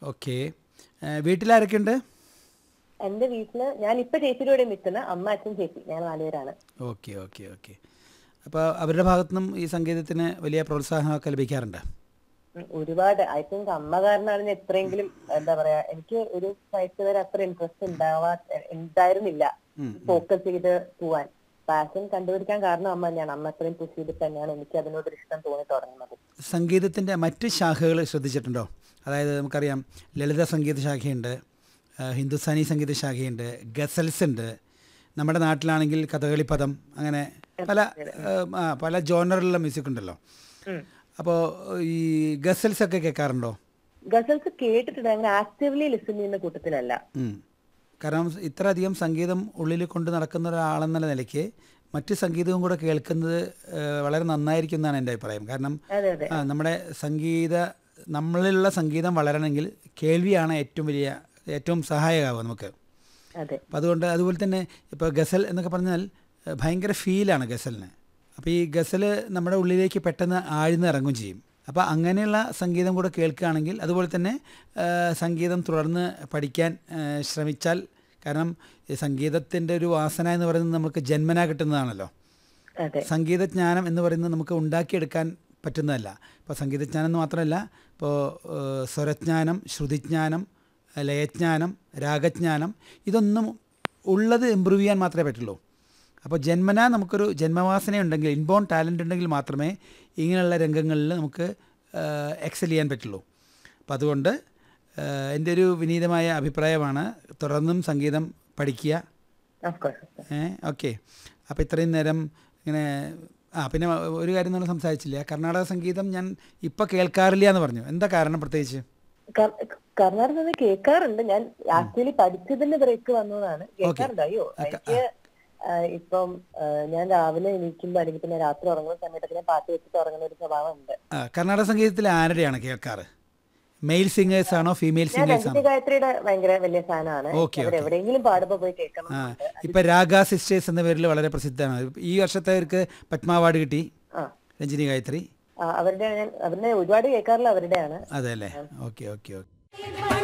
Okay വീട്ടിലാരൊക്കെ ഉണ്ട് എന്റെ വീട്ടില് ഞാൻ ഇപ്പൊ ചേച്ചിയുടെ കൂടെ നിൽക്കുന്ന അമ്മ അച്ഛൻ ചേച്ചി ഞങ്ങൾ നാലുപേരാണ് ഓക്കെ ഓക്കെ ഓക്കെ അപ്പോൾ അവരുടെ ഭാഗത്തുനിന്നും ഈ സംഗീതത്തിന് വലിയ പ്രോത്സാഹനമൊക്കെ ലഭിക്കാറുണ്ട് ഉം, ഒരുപാട് ഐ തിങ്ക് അമ്മ കാരണമാണ് ഞാൻ എത്രയെങ്കിലും എന്താ പറയാ എനിക്ക് ഒരു വയസ്സ് വരെ അത്ര ഇൻട്രസ്റ്റ് ഉണ്ടാവാ ഉണ്ടായിരുന്നില്ല ഫോക്കസ് ചെയ്ത് പോവാൻ പാഷൻ കണ്ടുപിടിക്കാൻ കാരണം അമ്മ തന്നെയാണ് അമ്മ അത്രയും പുഷ് ചെയ്തിട്ട് തന്നെയാണ് എനിക്ക് അതിനോടൊരു ഇഷ്ടം തോന്നി തുടങ്ങുന്നത് സംഗീതത്തിൻ്റെ മറ്റ് ശാഖകൾ ശ്രദ്ധിച്ചിട്ടുണ്ടോ അതായത് നമുക്കറിയാം ലളിത സംഗീത ശാഖയുണ്ട് ആ, ഹിന്ദുസ്ഥാനി സംഗീത ശാഖയുണ്ട് ഗസൽസ് ഉണ്ട് നമ്മുടെ നാട്ടിലാണെങ്കിൽ കഥകളി പദം അങ്ങനെ പല ആ, പല ജോണറിലുള്ള മ്യൂസിക് ഉണ്ടല്ലോ അപ്പോൾ ഈ ഗസൽസ് ഒക്കെ കേൾക്കാറുണ്ടോ ഗസൽസ് കേട്ടിട്ടുണ്ട് അങ്ങനെ ആക്റ്റീവ്ലി ലിസൺ ചെയ്യുന്ന കൂട്ടത്തിലല്ല ഉം. കാരണം ഇത്രയധികം സംഗീതം ഉള്ളിൽ കൊണ്ട് നടക്കുന്ന ഒരാളെന്നുള്ള നിലയ്ക്ക് മറ്റ് സംഗീതവും കൂടെ കേൾക്കുന്നത് ഏഹ്, വളരെ നന്നായിരിക്കും എന്നാണ് എൻ്റെ അഭിപ്രായം കാരണം അതെ അതെ ആ, നമ്മുടെ സംഗീത നമ്മളിലുള്ള സംഗീതം വളരണമെങ്കിൽ കേൾവിയാണ് ഏറ്റവും വലിയ ഏറ്റവും സഹായകമാവുക നമുക്ക് അതെ അപ്പം അതുകൊണ്ട് അതുപോലെ തന്നെ ഇപ്പോൾ ഗസൽ എന്നൊക്കെ പറഞ്ഞാൽ ഏഹ്, ഭയങ്കര ഫീലാണ് ഗസലിന് അപ്പോൾ ഈ ഗസൽ നമ്മുടെ ഉള്ളിലേക്ക് പെട്ടെന്ന് ആഴ്ന്ന് ഇറങ്ങും ചെയ്യും അപ്പോൾ അങ്ങനെയുള്ള സംഗീതം കൂടെ കേൾക്കുകയാണെങ്കിൽ അതുപോലെ തന്നെ ഏഹ്, സംഗീതം തുടർന്ന് പഠിക്കാൻ ഏഹ്, ശ്രമിച്ചാൽ കാരണം ഈ സംഗീതത്തിൻ്റെ ഒരു വാസന എന്ന് പറയുന്നത് നമുക്ക് ജന്മനാ കിട്ടുന്നതാണല്ലോ അതെ സംഗീതജ്ഞാനം എന്ന് പറയുന്നത് നമുക്ക് ഉണ്ടാക്കിയെടുക്കാൻ പറ്റുന്നതല്ല ഇപ്പോൾ സംഗീതജ്ഞാനം എന്ന് മാത്രമല്ല ഇപ്പോൾ ഏഹ്, സ്വരജ്ഞാനം ശ്രുതിജ്ഞാനം ഏഹ്, ലയജ്ഞാനം രാഗജ്ഞാനം ഇതൊന്നും ഉള്ളത് ഇമ്പ്രൂവ് ചെയ്യാൻ മാത്രമേ പറ്റുള്ളൂ അപ്പോൾ ജന്മനാ നമുക്കൊരു ജന്മവാസന ഉണ്ടെങ്കിൽ ഇൻബോൺ ടാലൻ്റ് ഉണ്ടെങ്കിൽ മാത്രമേ ഇങ്ങനെയുള്ള രംഗങ്ങളിൽ നമുക്ക് എക്സൽ ചെയ്യാൻ പറ്റുള്ളൂ അപ്പോൾ അതുകൊണ്ട് ഏഹ്, എൻ്റെ ഒരു വിനീതമായ അഭിപ്രായമാണ് തുടർന്നും സംഗീതം പഠിക്കുക ഓഫ് കോഴ്സ് ഏ ഓക്കെ അപ്പോൾ ഇത്രയും നേരം ഇങ്ങനെ ആ പിന്നെ ഒരു കാര്യം നമ്മൾ സംസാരിച്ചില്ല കർണാടക സംഗീതം ഞാൻ ഇപ്പം കേൾക്കാറില്ല എന്ന് പറഞ്ഞു എന്താ കാരണം പ്രത്യേകിച്ച് കർണാടക സംഗീതം കേൾക്കാറുണ്ട് ഞാൻ ആക്ച്വലി പഠിച്ചതിന്റെ ബ്രേക്ക് വന്നതാണ് കേൾക്കാറുണ്ട് അയ്യോ എനിക്ക് ആ, ഇപ്പം ആ, ഞാൻ രാവിലെ എണീക്കുമ്പോ അല്ലെങ്കിൽ പിന്നെ രാത്രി ഉറങ്ങുന്ന സമയത്തൊക്കെ ഞാൻ പാട്ട് വെച്ചിട്ട് ഉറങ്ങുന്ന ഒരു സ്വഭാവം ഉണ്ട് ആ, കർണാടക സംഗീതത്തിൽ ആരുടെയാണ് കേൾക്കാറ് മെയിൽ സിംഗേഴ്സ് ആണോ ഫീമെയിൽ ഞാൻ സിംഗേഴ്സ് ആണോ രഞ്ജിത ഗായത്രിയുടെ ഭയങ്കര വലിയ ഫാനാണ് ഓക്കെ, അവർ എവിടെയെങ്കിലും പാടുമ്പോ പോയി കേൾക്കണം ആ ഇപ്പം രാഗ സിസ്റ്റേഴ്സ് എന്ന പേരിൽ വളരെ പ്രസിദ്ധമാണ് ഈ വർഷത്തെ അവർക്ക് പത്മ അവാർഡ് കിട്ടി ആ രഞ്ജിനി ഗായത്രി ആ, അവരുടെ ഞാൻ അവരുടെ ഒരുപാട് കേൾക്കാറില്ല അവരുടെയാണ് അതെ അല്ലേ ഓക്കെ ഓക്കെ ഓക്കെ